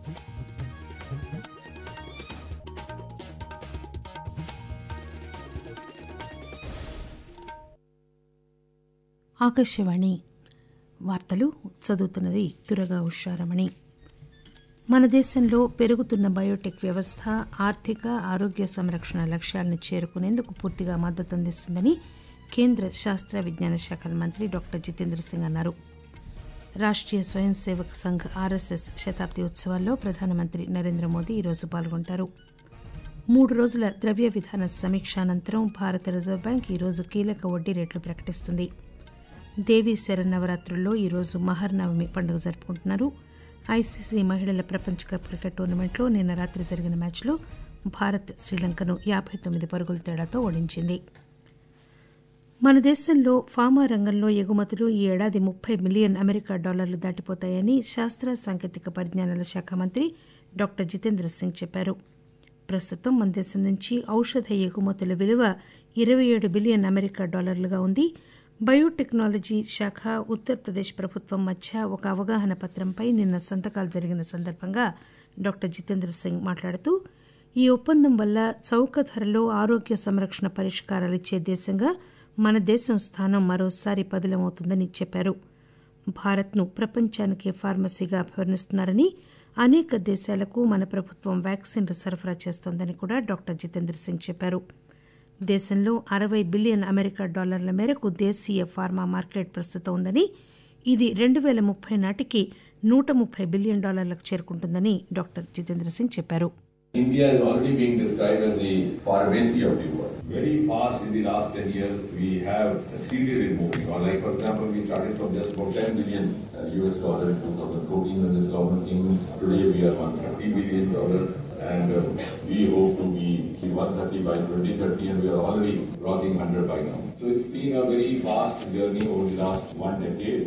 ఆకాశవాణి వార్తలు చదువుతున్నది తురగా ఉషారమణి మన దేశంలో పెరుగుతున్న బయోటెక్ వ్యవస్థ ఆర్థిక ఆరోగ్య సంరక్షణ లక్ష్యాలను చేరుకునేందుకు పూర్తిగా మద్దతు అందిస్తుందని కేంద్ర శాస్త్ర విజ్ఞాన శాఖల మంత్రి డాక్టర్ జితేంద్ర సింగ్ అన్నారు రాష్ట్రీయ స్వయం సేవక్ సంఘ్ ఆర్ఎస్ఎస్ శతాబ్ది ఉత్సవాల్లో ప్రధానమంత్రి నరేంద్ర మోదీ ఈరోజు పాల్గొంటారు మూడు రోజుల ద్రవ్య విధాన సమీక్ష అనంతరం భారత రిజర్వ్ బ్యాంక్ ఈరోజు కీలక వడ్డీ రేట్లు ప్రకటిస్తుంది దేవీ శరన్నవరాత్రుల్లో ఈరోజు మహర్నవమి పండుగ జరుపుకుంటున్నారు ఐసీసీ మహిళల ప్రపంచ కప్ క్రికెట్ టోర్నమెంట్లో నిన్న రాత్రి జరిగిన మ్యాచ్లో భారత్ శ్రీలంకను యాబై తొమ్మిది పరుగుల తేడాతో ఓడించింది మన దేశంలో ఫార్మా రంగంలో ఎగుమతులు ఈ ఏడాది ముప్పై మిలియన్ అమెరికా డాలర్లు దాటిపోతాయని శాస్త్ర సాంకేతిక పరిజ్ఞానాల శాఖ మంత్రి డాక్టర్ జితేంద్ర సింగ్ చెప్పారు ప్రస్తుతం మన దేశం నుంచి ఔషధ ఎగుమతుల విలువ ఇరవై ఏడు బిలియన్ అమెరికా డాలర్లుగా ఉంది బయోటెక్నాలజీ శాఖ ఉత్తరప్రదేశ్ ప్రభుత్వం మధ్య ఒక అవగాహన పత్రంపై నిన్న సంతకాలు జరిగిన సందర్భంగా డాక్టర్ జితేంద్ర సింగ్ మాట్లాడుతూ ఈ ఒప్పందం వల్ల చౌక ధరలో ఆరోగ్య సంరక్షణ పరిష్కారాలు ఇచ్చే దేశంగా మన దేశం స్థానం మరోసారి పదిలమవుతుందని చెప్పారు భారత్ను ప్రపంచానికి ఫార్మసీగా అభివర్ణిస్తున్నారని అనేక దేశాలకు మన ప్రభుత్వం వ్యాక్సిన్లు సరఫరా చేస్తోందని కూడా డాక్టర్ జితేంద్ర సింగ్ చెప్పారు దేశంలో అరవై బిలియన్ అమెరికా డాలర్ల మేరకు దేశీయ ఫార్మా మార్కెట్ ప్రస్తుతం ఉందని ఇది రెండు పేల ముప్పై నాటికి నూట ముప్పై బిలియన్ డాలర్లకు చేరుకుంటుందని డాక్టర్ జితేంద్ర సింగ్ చెప్పారు India is already being described as the pharmacy of the world. Very fast in the last 10 years, we have succeeded in moving on. Like, for example, we started from just about 10 billion uh, US dollar in 2014 when this government came in. Today we are 130 billion dollar and uh, we hope to be 130 by 2030 and we are already crossing 100 by now. So it's been a very fast journey over the last one decade.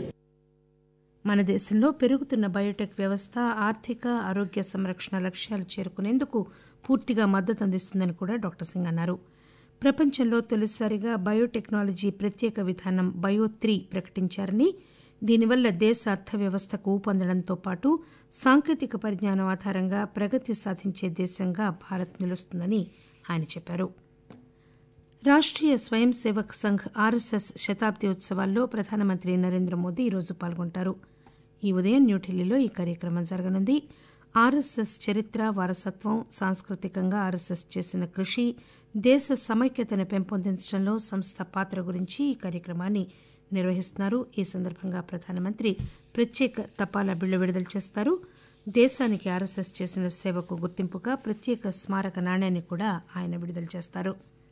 మన దేశంలో పెరుగుతున్న Biotech వ్యవస్థ ఆర్థిక ఆరోగ్య సంరక్షణ లక్ష్యాలు చేరుకునేందుకు పూర్తిగా మద్దతు అందిస్తుందని కూడా డాక్టర్ సింగ్ అన్నారు ప్రపంచంలో తొలిసారిగా బయోటెక్నాలజీ ప్రత్యేక విధానం బయో త్రీ ప్రకటించారని దీనివల్ల దేశ అర్థవ్యవస్థకు ఊపందడంతో పాటు సాంకేతిక పరిజ్ఞానం ఆధారంగా ప్రగతి సాధించే దేశంగా భారత్ నిలుస్తుందని ఆయన చెప్పారు రాష్ట్రీయ స్వయం సేవక్ సంఘ్ ఆర్ఎస్ఎస్ శతాబ్ది ఉత్సవాల్లో ప్రధానమంత్రి నరేంద్ర మోదీ ఈరోజు పాల్గొంటారు ఈ ఉదయం న్యూఢిల్లీలో ఈ కార్యక్రమం జరగనుంది ఆర్ఎస్ఎస్ చరిత్ర వారసత్వం సాంస్కృతికంగా ఆర్ఎస్ఎస్ చేసిన కృషి దేశ సమైక్యతను పెంపొందించడంలో సంస్థ పాత్ర గురించి ఈ కార్యక్రమాన్ని నిర్వహిస్తున్నారు ఈ సందర్భంగా ప్రధానమంత్రి ప్రత్యేక తపాలా బిళ్లు విడుదల చేస్తారు దేశానికి ఆర్ఎస్ఎస్ చేసిన సేవకు గుర్తింపుగా ప్రత్యేక స్మారక నాణ్యాన్ని కూడా ఆయన విడుదల చేస్తారు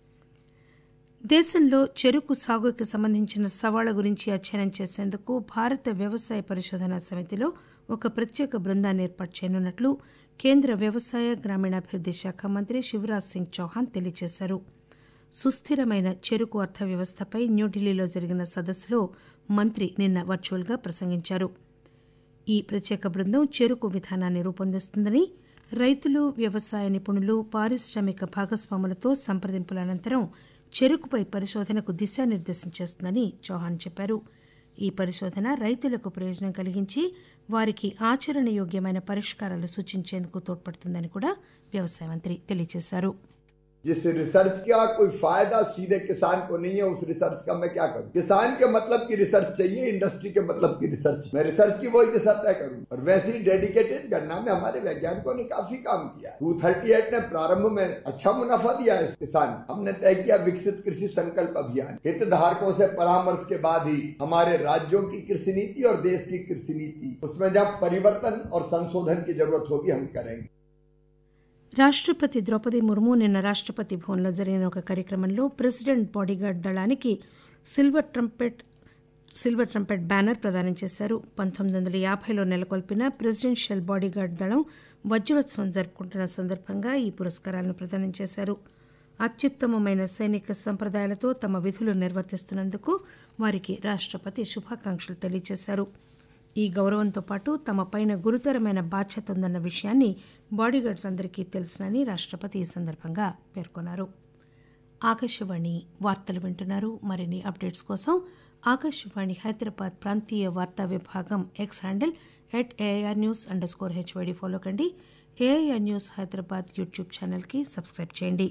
దేశంలో చెరుకు సాగుకి సంబంధించిన సవాళ్ల గురించి అధ్యయనం చేసేందుకు భారత వ్యవసాయ పరిశోధనా సమితిలో ఒక ప్రత్యేక బృందాన్ని ఏర్పాటు చేయనున్నట్లు కేంద్ర వ్యవసాయ గ్రామీణాభివృద్ది శాఖ మంత్రి శివరాజ్ సింగ్ చౌహాన్ తెలియజేశారు సుస్థిరమైన చెరుకు అర్థవ్యవస్థపై న్యూఢిల్లీలో జరిగిన సదస్సులో మంత్రి నిన్న వర్చువల్గా ప్రసంగించారు ఈ ప్రత్యేక బృందం చెరుకు విధానాన్ని రూపొందిస్తుందని రైతులు వ్యవసాయ నిపుణులు పారిశ్రామిక భాగస్వాములతో సంప్రదింపుల అనంతరం చెరుకుపై పరిశోధనకు దిశానిర్దేశం చేస్తుందని చౌహాన్ చెప్పారు ఈ పరిశోధన రైతులకు ప్రయోజనం కలిగించి వారికి ఆచరణయోగ్యమైన పరిష్కారాలు సూచించేందుకు తోడ్పడుతుందని కూడా వ్యవసాయ మంత్రి తెలియజేశారు जिस रिसर्च का कोई फायदा सीधे किसान को नहीं है उस रिसर्च का मैं क्या करूं किसान के मतलब की रिसर्च चाहिए इंडस्ट्री के मतलब की रिसर्च मैं रिसर्च की वही दिशा तय करूं और वैसे ही डेडिकेटेड गन्ना में हमारे वैज्ञानिकों ने काफी काम किया टू थर्टी एट ने प्रारंभ में अच्छा मुनाफा दिया है किसान हमने तय किया विकसित कृषि संकल्प अभियान हितधारकों से परामर्श के बाद ही हमारे राज्यों की कृषि नीति और देश की कृषि नीति उसमें जब परिवर्तन और संशोधन की जरूरत होगी हम करेंगे రాష్టపతి ద్రౌపది ముర్ము నిన్న రాష్టపతి భవన్లో జరిగిన ఒక కార్యక్రమంలో ప్రెసిడెంట్ బాడీగార్డ్ దళానికి silver trumpet silver trumpet banner ప్రదానం చేశారు పంతొమ్మిది వందల యాభైలో నెలకొల్పిన ప్రెసిడెన్షియల్ బాడీగార్డ్ దళం వజ్రోత్సవం జరుపుకుంటున్న సందర్భంగా ఈ పురస్కారాలను ప్రదానం చేశారు అత్యుత్తమమైన సైనిక సంప్రదాయాలతో తమ విధులు నిర్వర్తిస్తున్నందుకు వారికి రాష్టపతి శుభాకాంక్షలు తెలియజేశారు ఈ గౌరవంతో పాటు తమ పైన గురుతరమైన బాధ్యత ఉందన్న విషయాన్ని బాడీగార్డ్స్ అందరికీ తెలుసునని రాష్టపతి ఈ సందర్భంగా పేర్కొన్నారు ఆకాశవాణి వార్తలు వింటున్నారు మరిన్ని అప్డేట్స్ కోసం ఆకాశవాణి హైదరాబాద్ ప్రాంతీయ వార్తా విభాగం X handle at AIR news underscore HYD follow కండి ఏఐఆర్ న్యూస్ హైదరాబాద్ యూట్యూబ్ ఛానల్కి సబ్స్క్రైబ్ చేయండి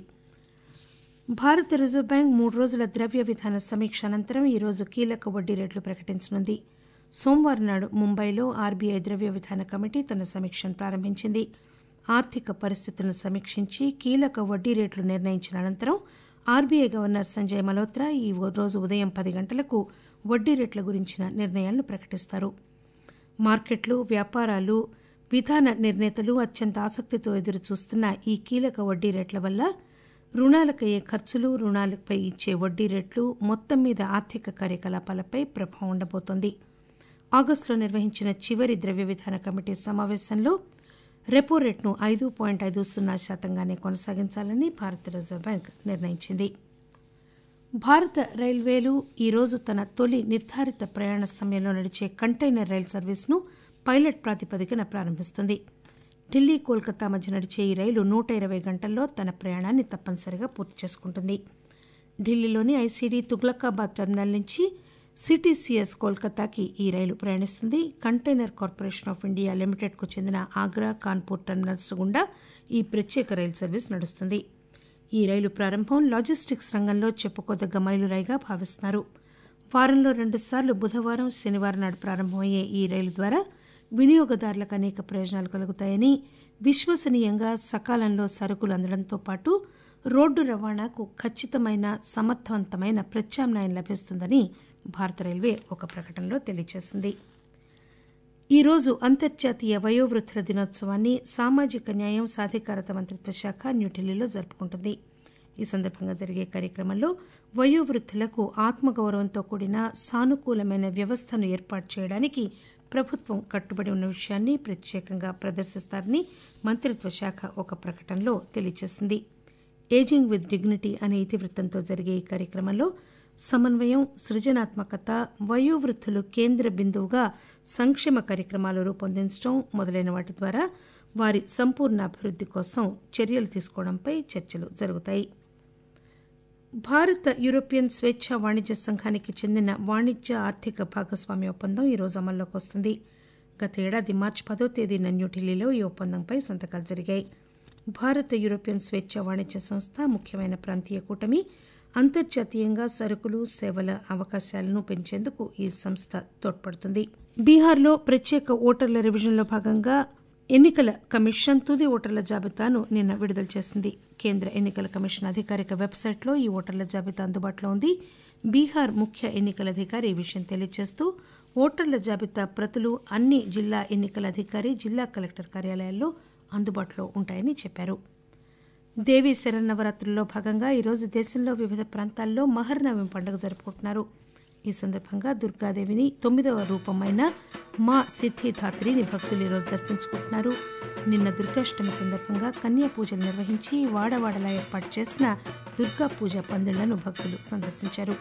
భారత రిజర్వ్ బ్యాంక్ మూడు రోజుల ద్రవ్య విధాన సమీక్ష అనంతరం ఈరోజు కీలక వడ్డీ రేట్లు ప్రకటించనుంది సోమవారం నాడు ముంబైలో ఆర్బీఐ ద్రవ్య విధాన కమిటీ తన సమీక్షను ప్రారంభించింది ఆర్థిక పరిస్థితులను సమీక్షించి కీలక వడ్డీ రేట్లు నిర్ణయించిన అనంతరం ఆర్బీఐ గవర్నర్ సంజయ్ మల్హోత్రా ఈ రోజు ఉదయం పది గంటలకు వడ్డీ రేట్ల గురించిన నిర్ణయాలను ప్రకటిస్తారు మార్కెట్లు వ్యాపారాలు విధాన నిర్ణేతలు అత్యంత ఆసక్తితో ఎదురుచూస్తున్న ఈ కీలక వడ్డీ రేట్ల వల్ల రుణాలకయ్యే ఖర్చులు రుణాలపై ఇచ్చే వడ్డీ రేట్లు మొత్తం మీద ఆర్థిక కార్యకలాపాలపై ప్రభావం ఉండబోతోంది ఆగస్టులో నిర్వహించిన చివరి ద్రవ్య విధాన కమిటీ సమావేశంలో రెపో రేటును ఐదు పాయింట్ ఐదు సున్నా శాతంగానే కొనసాగించాలని భారత రిజర్వ్ బ్యాంక్ నిర్ణయించింది భారత రైల్వేలు ఈరోజు తన తొలి నిర్ధారిత ప్రయాణ సమయంలో నడిచే కంటైనర్ రైలు సర్వీసును పైలట్ ప్రాతిపదికన ప్రారంభిస్తుంది ఢిల్లీ కోల్కతా మధ్య నడిచే ఈ రైలు నూట ఇరవై గంటల్లో తన ప్రయాణాన్ని తప్పనిసరిగా పూర్తి చేసుకుంటుంది ఢిల్లీలోని ఐసీడీ తుగ్లకాబాద్ టెర్మినల్ నుంచి సిటీసీఎస్ కోల్కతాకి ఈ రైలు ప్రయాణిస్తుంది కంటైనర్ కార్పొరేషన్ ఆఫ్ ఇండియా లిమిటెడ్కు చెందిన ఆగ్రా కాన్పూర్ టెర్మినల్స్ గుండా ఈ ప్రత్యేక రైలు సర్వీస్ నడుస్తుంది ఈ రైలు ప్రారంభం లాజిస్టిక్స్ రంగంలో చెప్పుకోదగ్గ మైలురాయిగా భావిస్తున్నారు వారంలో రెండుసార్లు బుధవారం శనివారం నాడు ప్రారంభమయ్యే ఈ రైలు ద్వారా వినియోగదారులకు అనేక ప్రయోజనాలు కలుగుతాయని విశ్వసనీయంగా సకాలంలో సరుకులు అందడంతో పాటు రోడ్డు రవాణాకు ఖచ్చితమైన సమర్థవంతమైన ప్రత్యామ్నాయం లభిస్తుందని భారత రైల్వే ఒక ప్రకటనలో తెలియజేసింది ఈరోజు అంతర్జాతీయ వయోవృద్ధుల దినోత్సవాన్ని సామాజిక న్యాయం సాధికారత మంత్రిత్వ శాఖ న్యూఢిల్లీలో జరుపుకుంటుంది ఈ సందర్భంగా జరిగే కార్యక్రమంలో వయోవృద్ధులకు ఆత్మగౌరవంతో కూడిన సానుకూలమైన వ్యవస్థను ఏర్పాటు చేయడానికి ప్రభుత్వం కట్టుబడి ఉన్న విషయాన్ని ప్రత్యేకంగా ప్రదర్శిస్తారని మంత్రిత్వ శాఖ ఒక ప్రకటనలో తెలియజేసింది ఏజింగ్ విత్ డిగ్నిటీ అనే ఇతివృత్తంతో జరిగే ఈ కార్యక్రమంలో సమన్వయం సృజనాత్మకత వయోవృద్ధులు కేంద్ర బిందువుగా సంక్షేమ కార్యక్రమాలు రూపొందించడం మొదలైన వాటి ద్వారా వారి సంపూర్ణ అభివృద్ధి కోసం చర్యలు తీసుకోవడంపై చర్చలు జరుగుతాయి భారత యూరోపియన్ స్వేచ్ఛ వాణిజ్య సంఘానికి చెందిన వాణిజ్య ఆర్థిక భాగస్వామ్య ఒప్పందం ఈరోజు అమల్లోకి వస్తుంది గత ఏడాది మార్చి పదో తేదీన న్యూఢిల్లీలో ఈ ఒప్పందంపై సంతకాలు జరిగాయి భారత యూరోపియన్ స్వేచ్ఛ వాణిజ్య సంస్థ ముఖ్యమైన ప్రాంతీయ కూటమి అంతర్జాతీయంగా సరుకులు సేవల అవకాశాలను పెంచేందుకు ఈ సంస్థ తోడ్పడుతుంది బీహార్లో ప్రత్యేక ఓటర్ల రివిజన్లో భాగంగా ఎన్నికల కమిషన్ తుది ఓటర్ల జాబితాను నిన్న విడుదల చేసింది కేంద్ర ఎన్నికల కమిషన్ అధికారిక వెబ్సైట్లో ఈ ఓటర్ల జాబితా అందుబాటులో ఉంది బీహార్ ముఖ్య ఎన్నికల అధికారి ఈ విషయం తెలియజేస్తూ ఓటర్ల జాబితా ప్రతులు అన్ని జిల్లా ఎన్నికల అధికారి జిల్లా కలెక్టర్ కార్యాలయాల్లో అందుబాటులో ఉంటాయని చెప్పారు దేవీ శరన్నవరాత్రుల్లో భాగంగా ఈరోజు దేశంలో వివిధ ప్రాంతాల్లో మహర్నవమి పండుగ జరుపుకుంటున్నారు ఈ సందర్భంగా దుర్గాదేవిని తొమ్మిదవ రూపమైన మా సిద్ధిధాత్రిని భక్తులు ఈరోజు దర్శించుకుంటున్నారు నిన్న దుర్గాష్టమి సందర్భంగా కన్యా పూజలు నిర్వహించి వాడవాడలా ఏర్పాటు చేసిన దుర్గా పూజ పందిళ్లను భక్తులు సందర్శించారు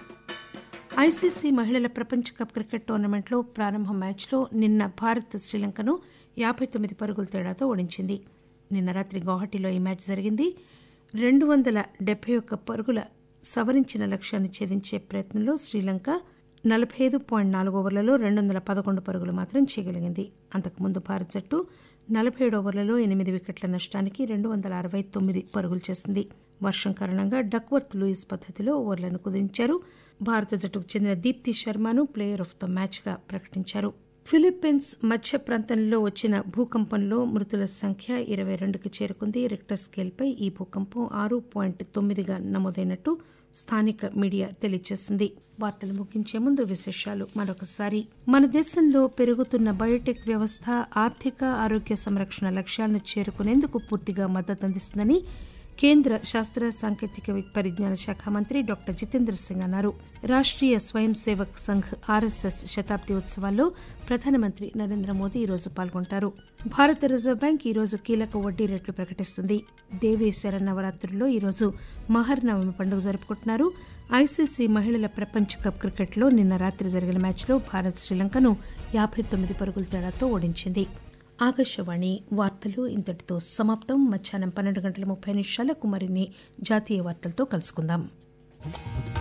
ఐసీసీ మహిళల ప్రపంచ కప్ క్రికెట్ టోర్నమెంట్లో ప్రారంభ మ్యాచ్లో నిన్న భారత్ శ్రీలంకను యాభై తొమ్మిది పరుగుల తేడాతో ఓడించింది నిన్న రాత్రి గౌహటిలో ఈ మ్యాచ్ జరిగింది రెండు వందల డెబ్బై ఒక్క పరుగుల సవరించిన లక్ష్యాన్ని ఛేదించే ప్రయత్నంలో శ్రీలంక నలభై ఐదు పాయింట్ నాలుగు ఓవర్లలో రెండు వందల పదకొండు పరుగులు మాత్రం చేయగలిగింది అంతకుముందు భారత్ జట్టు నలభై ఏడు ఓవర్లలో ఎనిమిది వికెట్ల నష్టానికి రెండు వందల అరవై తొమ్మిది పరుగులు చేసింది వర్షం కారణంగా డక్వర్త్ లూయిస్ పద్ధతిలో ఓవర్లను కుదించారు భారత జట్టుకు చెందిన దీప్తి శర్మను ప్లేయర్ ఆఫ్ ద మ్యాచ్గా ప్రకటించారు ఫిలిప్పీన్స్ మధ్య ప్రాంతంలో వచ్చిన భూకంపంలో మృతుల సంఖ్య ఇరవై రెండుకి చేరుకుంది రిక్టర్ స్కేల్పై ఈ భూకంపం ఆరు పాయింట్ తొమ్మిదిగా నమోదైనట్టు స్థానిక మీడియా తెలియజేసింది వార్తలు ముగించే ముందు విశేషాలు మరొకసారి మన దేశంలో పెరుగుతున్న బయోటెక్ వ్యవస్థ ఆర్థిక ఆరోగ్య సంరక్షణ లక్ష్యాలను చేరుకునేందుకు పూర్తిగా మద్దతు అందిస్తుందని కేంద్ర శాస్త్ర సాంకేతిక పరిజ్ఞాన శాఖ మంత్రి డాక్టర్ జితేంద్ర సింగ్ అన్నారు రాష్ట్రీయ స్వయం సేవక్ సంఘ్ ఆర్ఎస్ఎస్ శతాబ్ది ఉత్సవాల్లో ప్రధానమంత్రి నరేంద్ర మోదీ ఈరోజు పాల్గొంటారు భారత రిజర్వ్ బ్యాంక్ ఈరోజు కీలక వడ్డీ రేట్లు ప్రకటిస్తుంది దేవీ శరన్నవరాత్రుల్లో ఈరోజు మహర్నవమి పండుగ జరుపుకుంటున్నారు ఐసీసీ మహిళల ప్రపంచ కప్ క్రికెట్లో నిన్న రాత్రి జరిగిన మ్యాచ్లో భారత్ శ్రీలంకను యాభై తొమ్మిది పరుగుల తేడాతో ఓడించింది ఆకాశవాణి వార్తలు ఇంతటితో సమాప్తం మధ్యాహ్నం పన్నెండు గంటల ముప్పై నిమిషాలకు మరిన్ని జాతీయ వార్తలతో కలుసుకుందాం